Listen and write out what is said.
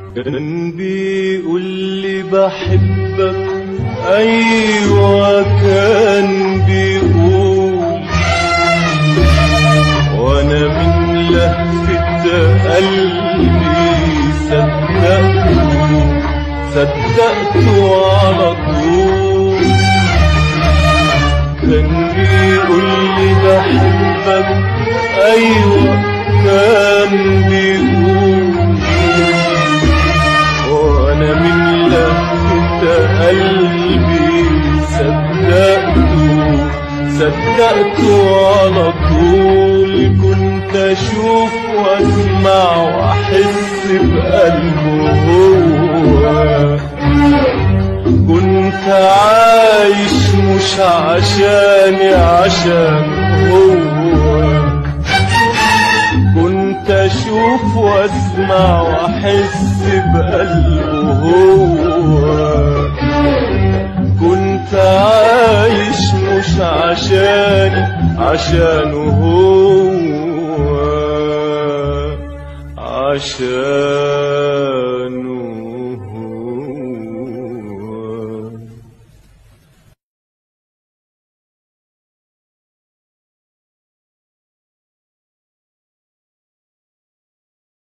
كان بيقول لي بحبك ايوه كان بيقول وانا من لهفة قلبي صدقته صدقته على طول كان بيقول لي بحبك ايوه كان بيقول وانا من لهفة قلبي صدقته صدقته على طول كنت اشوف واسمع واحس بقلبه هو كنت عايش مش عشاني عشان هو كنت اشوف واسمع واحس بقلبه هو كنت عايش مش عشاني عشانه هو عشان